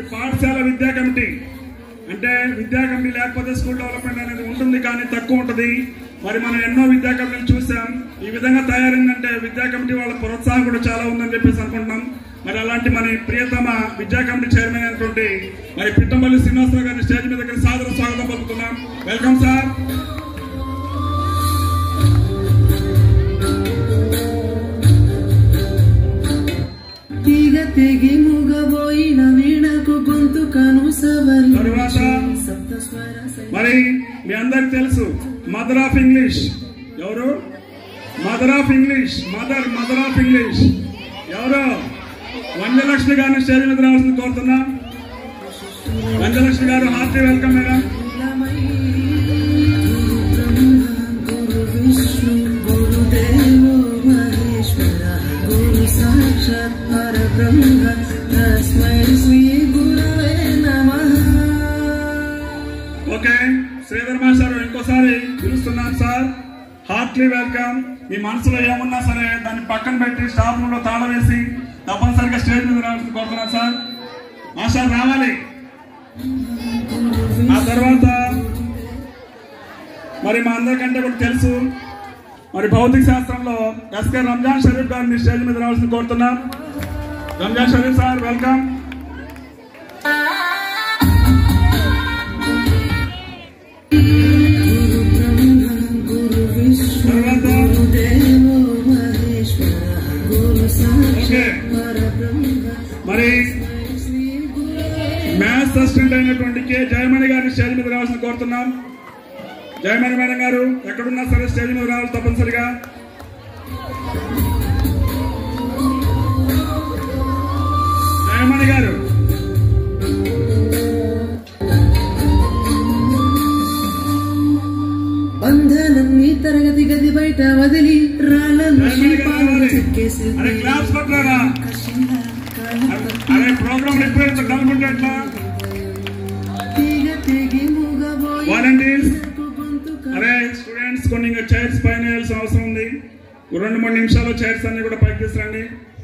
పాఠశాల విద్యా కమిటీ అంటే విద్యా కమిటీ లేకపోతే స్కూల్ డెవలప్మెంట్ అనేది ఉంటుంది కానీ తక్కువ ఉంటుంది మరి మనం ఎన్నో విద్యా కమిటీలు చూసాం ఈ విధంగా తయారైందంటే విద్యా కమిటీ వాళ్ళ ప్రోత్సాహం కూడా చాలా ఉందని చెప్పేసి అనుకుంటున్నాం మరి అలాంటి మన ప్రియతమ విద్యా కమిటీ చైర్మన్ అయినటువంటి మరి పిట్టంపల్లి శ్రీనివాసరావు గారిని స్టేజ్ మీద దగ్గర సాదర స్వాగతం పలుకుతున్నాం వెల్కమ్ సార్ తీగ తెగి మూగబోయిన వీణకు గొంతు కను సవరి తరువాత సప్త స్వర సంగీత మరి మీ అందరికి తెలుసు మదర్ ఆఫ్ ఇంగ్లీష్ ఎవరు mother of English mother mother of English ఎవరు వంజలక్ష్మి గారిని స్టేజ్ మీద రావాల్సింది కోరుతున్నాం వంజలక్ష్మి గారు హార్టీ వెల్కమ్ మేడం గురు విష్ణు గురుదేవో మహేశ్వర గురు సాక్షాత్ పరబ్రహ్మ తస్మై శ్రీ గురవే నమః ఓకే శ్రీధర్ మాస్టర్ ఇంకోసారి పిలుస్తున్నాం సార్ హార్ట్లీ వెల్కమ్ మీ మనసులో ఏమున్నా సరే దాన్ని పక్కన పెట్టి స్టాఫ్ రూమ్ లో తాళం వేసి తప్పనిసరిగా స్టేజ్ మీద రావాల్సింది కోరుతున్నాం సార్ మాస్టర్ రావాలి ఆ తర్వాత మరి మా అందరికంటే కూడా తెలుసు మరి భౌతిక శాస్త్రంలో ఎస్కే రంజాన్ షరీఫ్ గారిని స్టేజ్ మీద రావాల్సింది కోరుతున్నాం రంజాన్ షరీఫ్ సార్ వెల్కమ్ గురు బ్రహ్మ గురు విష్ణు తర్వాత గురుదేవో మహేశ్వర గురు సాక్షాత్ పరబ్రహ్మ మరి శ్రీ గురవే మ్యాథ్స్ అసిస్టెంట్ అయినటువంటి కె జయమణి గారిని స్టేజ్ మీద రావాల్సిన కోరుతున్నాం జయమణి మేడం గారు ఎక్కడున్నా సరే స్టేజ్ మీద రావాలి తప్పనిసరిగా జయమణి గారు బంధనం నీ తరగతి గది బయట వదిలి రాళ్ళను జయమణి గారు శిల్పాలను రావాలి. చెక్కేసి అరే క్లాస్ పట్టారా కషిందా కాళ్ళ అరే ప్రోగ్రామ్ ఎప్పుడు కనుకుంటే ఎట్లా తీగ తెగి మూగబోయి వాలంటీర్స్ గొంతు అరే స్టూడెంట్స్ కొన్ని ఇంకా చైర్స్ పైన వేయాల్సిన అవసరం ఉంది ఒక రెండు మూడు నిమిషాలు చైర్స్ అన్ని కూడా పైకి తీసుకురండి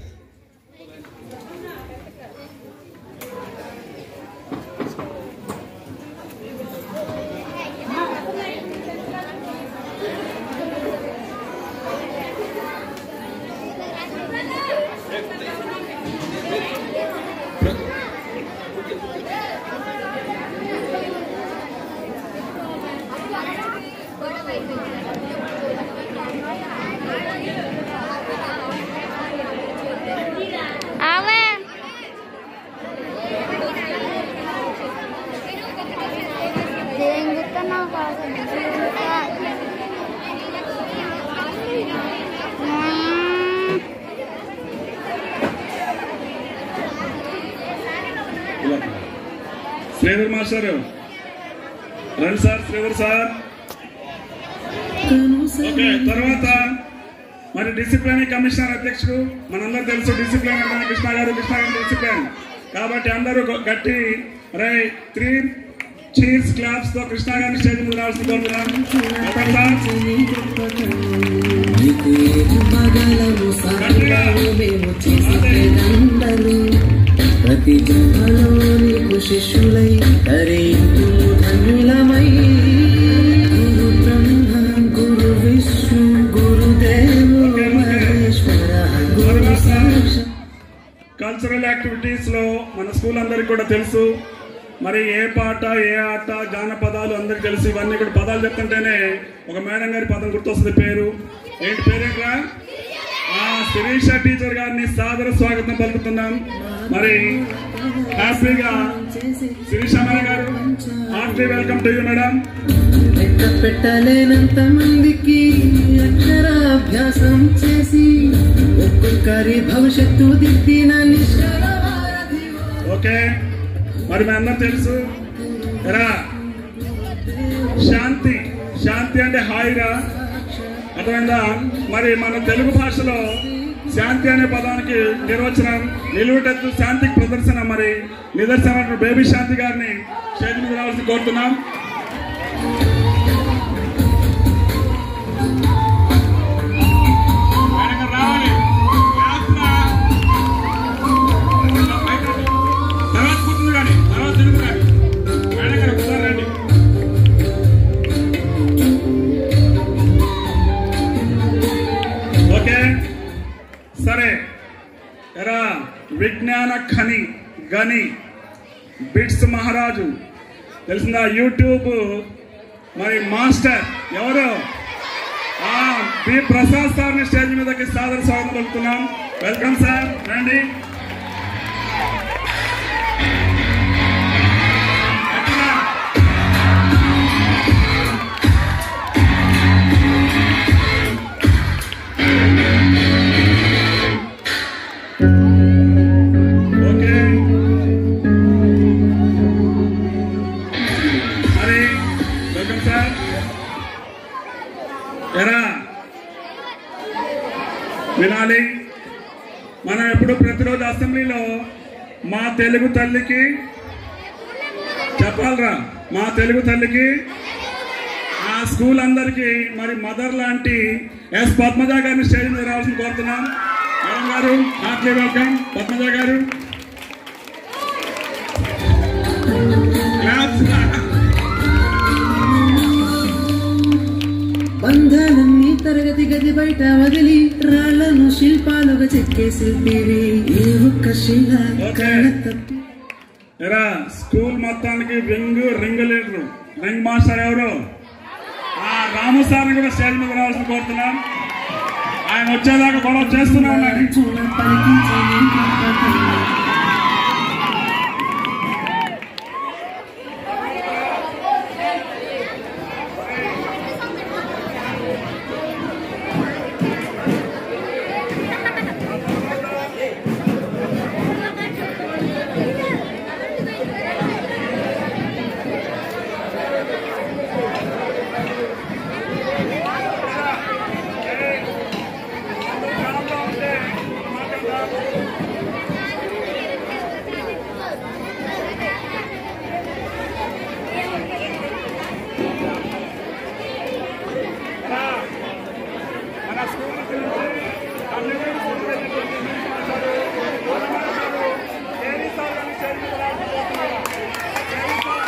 ఆమె దెంగుతున్నావు కాదు శ్రీధర్ మాస్టర్ రండి సార్ శ్రీధర్ సార్ కను ఓకే తర్వాత మరి డిసిప్లిన్ కమిషనర్ అధ్యక్షుడు మనందరూ తెలుసు డిసిప్లిన్ అంటే కృష్ణ గారు కృష్ణ గారు డిసిప్లిన్ కాబట్టి అందరూ గ- గట్టి రై త్రీ చీర్స్ క్లాప్స్ తో కృష్ణ గారిని స్టేజ్ మీద రావాల్సి కోరుతున్నాను ఓకే సార్ నీకు ఏది మగలము సాగుతావు మేము చేసే దండలు ప్రతి జన్మలో నీకు శిష్యులై తరించు ధన్యులమై గురు బ్రహ్మ గురు విష్ణు గురుదేవో మహేశ్వర గురు సాక్షాత్ కల్చరల్ యాక్టివిటీస్ లో మన స్కూల్ అందరికి కూడా తెలుసు మరి ఏ పాట ఏ ఆట జానపదాలు అందరికి తెలుసు ఇవన్నీ కూడా పదాలు చెప్తుంటేనే ఒక మేడం గారి పదం గుర్తొస్తుంది పేరు ఏంటి పేరేంట్రా ఆ శిరీష టీచర్ గారిని సాదర స్వాగతం పలుకుతున్నాం మరి హ్యాపీగా చేసే శిరీష మేడం గారు heartily welcome to you madam లెక్క పెట్టలేనంత మందికి అక్షరాభ్యాసం చేసి ఒక్కొక్కరి భవిష్యత్తు దిద్దిన నిశ్చల వారధివో. ఓకే మరి మీ అందరూ తెలుసు ఎరా శాంతి శాంతి అంటే హాయిగా అర్థమైందా మరి మన తెలుగు భాషలో శాంతి అనే పదానికి నిర్వచనం నిలువుటెత్తు శాంతికి ప్రదర్శన మరి నిదర్శన బేబీ శాంతి గారిని స్టేజ్ మీద రావాల్సి కోరుతున్నాం మేడం గారు రావాలి. క్లాస్ రా. బయట రండి. తర్వాత కూర్చుంది కానీ సరే ఎరా విజ్ఞాన ఖని గని బిట్స్ మహారాజు తెలిసిందా యూట్యూబ్ మరి మాస్టర్ ఎవరు ఆ, బి ప్రసాద్ సార్ని స్టేజ్ మీదకి సాదర స్వాగతం పలుకుతున్నాం వెల్కమ్ సార్ రండి ఎక్కడ? ఓకే మరి వెల్కమ్ సార్ ఎరా వినాలి మనం ఎప్పుడు ప్రతిరోజు అసెంబ్లీలో మా తెలుగు తల్లికి చెప్పాలరా మా తెలుగు తల్లికి ఆ స్కూల్ అందరికి మరి మదర్ లాంటి ఎస్ పద్మజ గారిని స్టేజ్ మీద రావాల్సింది కోరుతున్నాం మేడం గారు హార్ట్లీ వెల్కమ్ పద్మజ గారు Claps. బంధాలన్నీ తరగతి గది బయట వదిలి రాళ్లను శిల్పాలుగా చెక్కే శిల్పివి ఏ ఒక్క శిల కళ్ళ తప్పి ఎరా స్కూల్ మొత్తానికి wing ring leader ring master ఎవరు ఆ రాము సార్ని కూడా స్టేజ్ మీద రావాల్సింది కోరుతున్నాం ఆయన వచ్చేదాకా గొడవ చేస్తూనే ఉండండి చూడ పలికించని పాప మన స్కూల్ గురించి అన్ని కూడా స్కూల్ గురించి రింగ్ మాస్టర్ వనమాచారు, కేరీ సార్ గారిని స్టేజ్ మీద రావాల్సింది కోరుతున్నాం. Carey sir.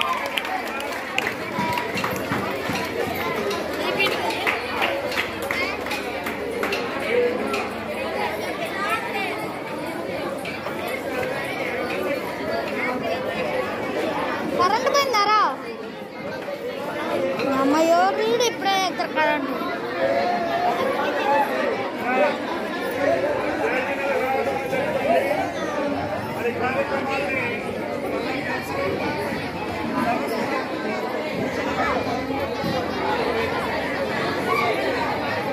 కరెంట్ పోయిందారా అమ్మ ఎవరు ఇప్పుడే ఎక్కడ కరెంట్ మరి కార్యక్రమాన్ని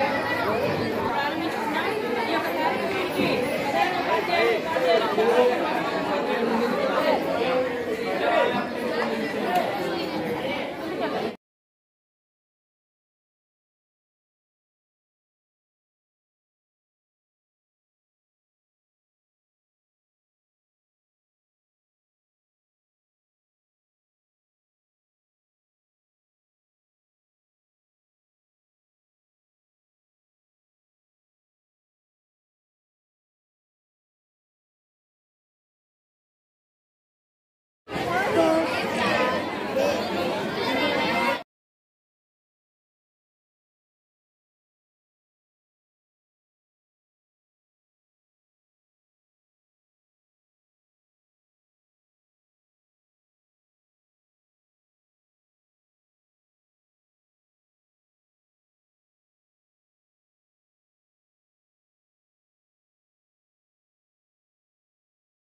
ఈ యొక్క కార్యక్రమానికి ప్రధాన ఉపాధ్యాయులు